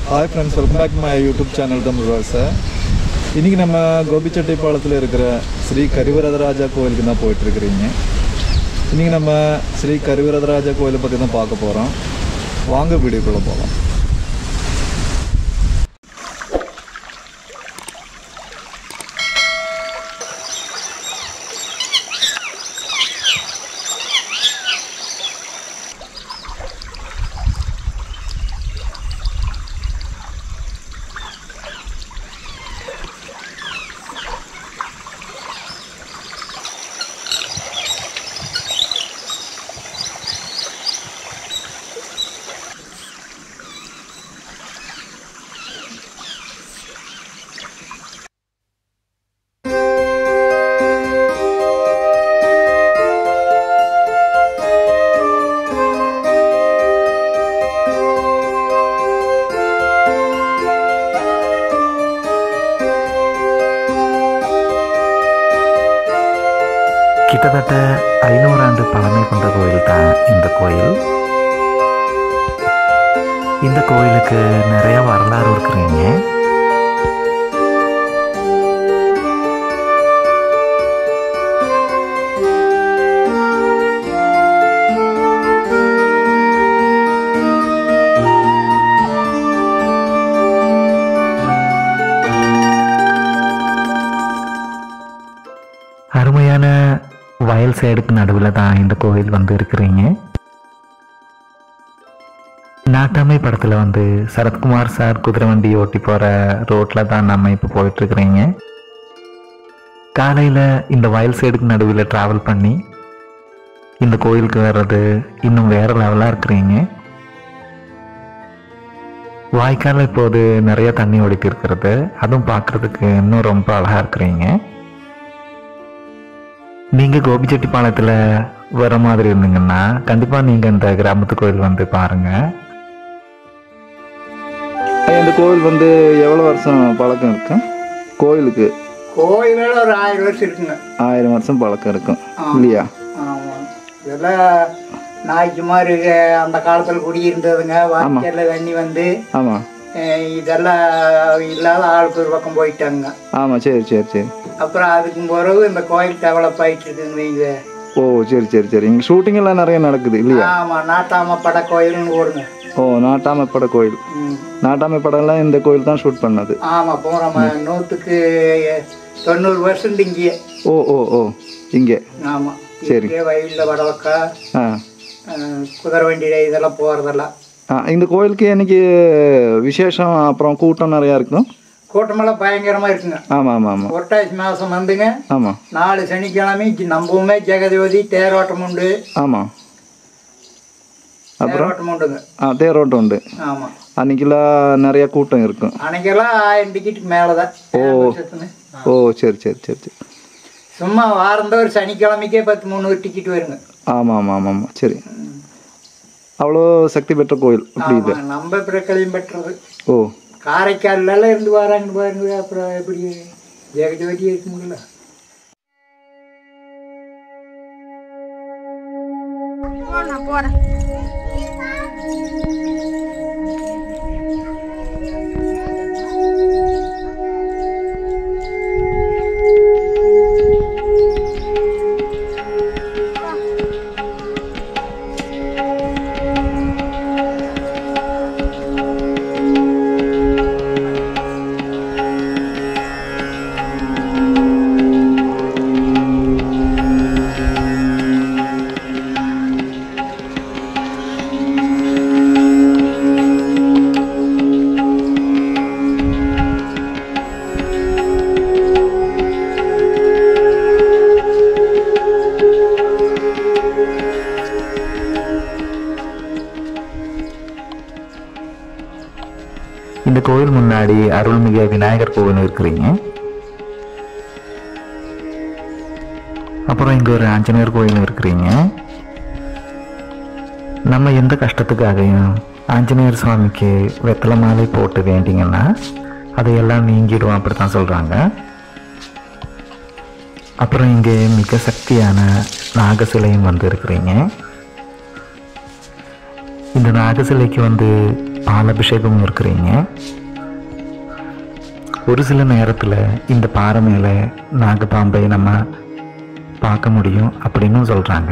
Hi friends welcome back my YouTube channel Tamil வாச இன்றைக்கி நம்ம கோபிச்செட்டிப்பாளையத்தில் இருக்கிற ஸ்ரீ கரிவரதராஜா கோயிலுக்கு தான் போயிட்டுருக்குறீங்க இன்றைக்கி நம்ம ஸ்ரீ கரிவரதராஜா கோயிலை பற்றி தான் பார்க்க போகிறோம் வாங்க வீடியோக்குள்ளே போகலாம் கிட்டத்தட்ட ஐநூறு ஆண்டு பழமை கொண்ட கோயில் தான் இந்த கோயில் இந்த கோயிலுக்கு நிறைய வரலாறு இருக்கிறீங்க அருமையான வயல் சைடுக்கு நடுவில் தான் இந்த கோயில் வந்து இருக்கிறீங்க நாட்டாமை படத்தில் வந்து சரத்குமார் சார் குதிரை வண்டி ஓட்டி போகிற ரோட்டில் தான் நம்ம இப்போ போயிட்டுருக்குறீங்க காலையில் இந்த வயல் சைடுக்கு நடுவில் ட்ராவல் பண்ணி இந்த கோயிலுக்கு வர்றது இன்னும் வேறு லெவலாக இருக்கிறீங்க வாய்க்கால் இப்போது நிறைய தண்ணி ஓடிட்டு இருக்கிறது அதுவும் பார்க்குறதுக்கு இன்னும் ரொம்ப அழகாக இருக்கிறீங்க நீங்கள் கோபிச்செட்டிப்பாளையத்தில் வர மாதிரி இருந்தீங்கன்னா கண்டிப்பாக நீங்கள் இந்த கிராமத்து கோயில் வந்து பாருங்கள் இந்த கோயில் வந்து எவ்வளோ வருஷம் பழக்கம் இருக்கும் கோயிலுக்கு கோயிலில் ஒரு ஆயிரம் வருஷம் இருக்குங்க ஆயிரம் வருஷம் பழக்கம் இருக்கும் இல்லையா ஆமாம் இதெல்லாம் நாய்க்கு மாதிரி அந்த காலத்தில் குடியிருந்ததுங்க வாய்க்காலில் தண்ணி வந்து ஆமாம் அஹ், இதெல்லாம் இல்லாத ஆளுக்கு ஒரு பக்கம் போயிட்டாங்க ஆமாம் சரி சரி சரி அப்புறம் அதுக்கும் பிறகு இந்த கோயில் டெவலப் ஆயிட்டு இருக்குங்க வைங்க ஓ சரி சரி சரி இங்கே ஷூட்டிங் எல்லாம் நிறைய நடக்குது இல்லையா ஆமாம் நாட்டாம பட கோயில்னு ஓடுங்க ஓ நாட்டாமைப்பட கோயில் ம் நாட்டாமைப்படம்லாம் இந்த கோயில் தான் ஷூட் பண்ணது ஆமாம் போகிறோம் நூற்றுக்கு தொண்ணூறு பர்சன்ட் இங்கேயே ஓ ஓ ஓ இங்கே ஆமாம் சரி. இங்கே வயலில் வடவக்கா ஆ அஹ், குதிரை வண்டியில் இதெல்லாம் போகிறதெல்லாம் ஆ இந்த கோயிலுக்கு இன்னைக்கு விசேஷம் அப்புறம் கூட்டம் நிறையா இருக்கும் கூட்டமெல்லாம் பயங்கரமாக இருக்குங்க ஆமாம் ஆமாம் ஆமாம் புரட்டாசி மாதம் வந்துங்க ஆமாம் நாலு சனிக்கிழமை ஜி- நம்பவுமே ஜெகதீபதி தேரோட்டம் உண்டு ஆமாம் அப்புறம் தேரோட்டம் உண்டுங்க ஆ தேரோட்டம் உண்டு ஆமாம் அன்னைக்கெல்லாம் நிறைய கூட்டம் இருக்கும் அன்னைக்கெல்லாம் ஆயிரம் டிக்கெட்டுக்கு மேலே தான் வருஷத்துக்கு. ஓ சரி சரி சரி சரி சும்மா வாரந்தோறும் ஒரு சனிக்கிழமைக்கே பத்து முந்நூறு டிக்கெட் வருங்க ஆமாம் ஆமாம் ஆமாம் ஆமாம் சரி அவ்வளோ சக்தி பெற்ற கோயில் அப்படி இது ஆமாம் நம்ம பிரக்கலையும் பெற்றது ஓ காரைக்கால்லாம் இருந்து வராங்கன்னு பாருங்க அப்புறம் எப்படி ஜெகஜோதி இருக்குங்களா நான் போறேன் இந்த கோயில் முன்னாடி அருள்மிகு விநாயகர் கோவில் இருக்கிறீங்க அப்புறம் இங்கே ஒரு ஆஞ்சநேயர் கோயில் இருக்கிறீங்க நம்ம எந்த கஷ்டத்துக்காகவும் ஆஞ்சநேயர் சுவாமிக்கு வெத்தலை மாலை போட்டு வேண்டிங்கன்னா அதையெல்லாம் நீங்கிடும் அப்படி தான் சொல்கிறாங்க அப்புறம் இங்கே மிக சக்தியான நாக சிலையும் வந்து இருக்கிறீங்க இந்த நாக சிலைக்கு வந்து பால் அபிஷேகமும் இருக்கிறீங்க ஒரு சில நேரத்தில் இந்த பாறை மேலே நாகப்பாம்பை நம்ம பார்க்க முடியும் அப்படின்னும் சொல்கிறாங்க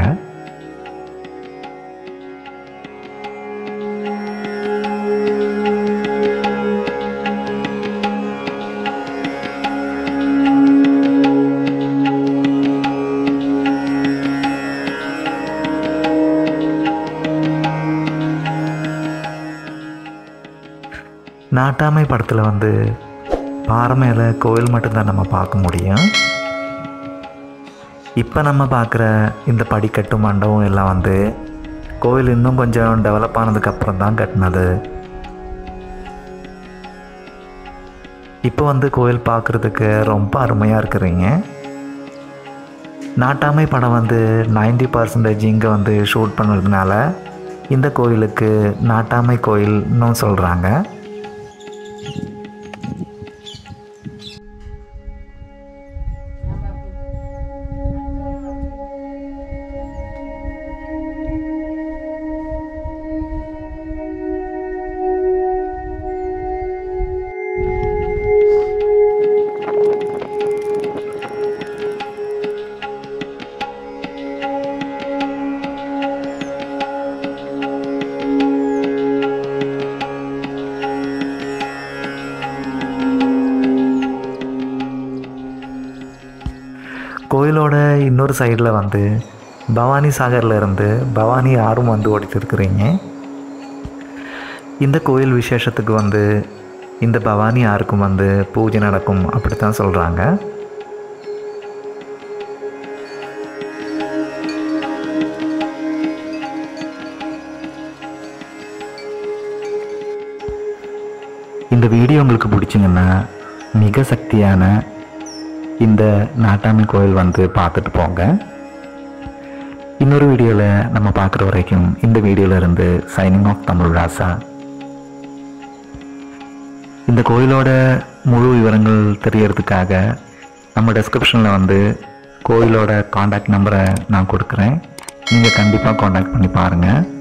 நாட்டாமை படத்தில் வந்து பாறை மேலே கோயில் மட்டும்தான் நம்ம பார்க்க முடியும் இப்போ நம்ம பார்க்குற இந்த படிக்கட்டு மண்டபம் எல்லாம் வந்து கோயில் இன்னும் கொஞ்சம் டெவலப் ஆனதுக்கு அப்புறம் தான் கட்டினது இப்போ வந்து கோயில் பார்க்குறதுக்கு ரொம்ப அருமையாக இருக்கிறீங்க நாட்டாமை படம் வந்து 90% பர்சன்டேஜ் இங்கே வந்து ஷூட் பண்ணதுனால இந்த கோயிலுக்கு நாட்டாமை கோயில்னும் சொல்கிறாங்க கோயிலோட இன்னொரு சைடில் வந்து பவானி சாகரில் இருந்து பவானி ஆறும் வந்து ஓடிட்டு இருக்கிறீங்க இந்த கோயில் விசேஷத்துக்கு வந்து இந்த பவானி ஆறுக்கும் வந்து பூஜை நடக்கும் அப்படித்தான் சொல்கிறாங்க இந்த வீடியோ உங்களுக்கு பிடிச்சிங்கன்னா மிக சக்தியான இந்த நாட்டாமை கோயில் வந்து பார்த்துட்டு போங்க இன்னொரு வீடியோவில் நம்ம பார்க்குற வரைக்கும் இந்த வீடியோல இருந்து சைனிங் ஆஃப் தமிழ் ராசா இந்த கோயிலோட முழு விவரங்கள் தெரியறதுக்காக நம்ம டெஸ்கிரிப்ஷனில் வந்து கோயிலோட காண்டாக்ட் நம்பரை நான் கொடுக்குறேன் நீங்கள் கண்டிப்பாக காண்டாக்ட் பண்ணி பாருங்கள்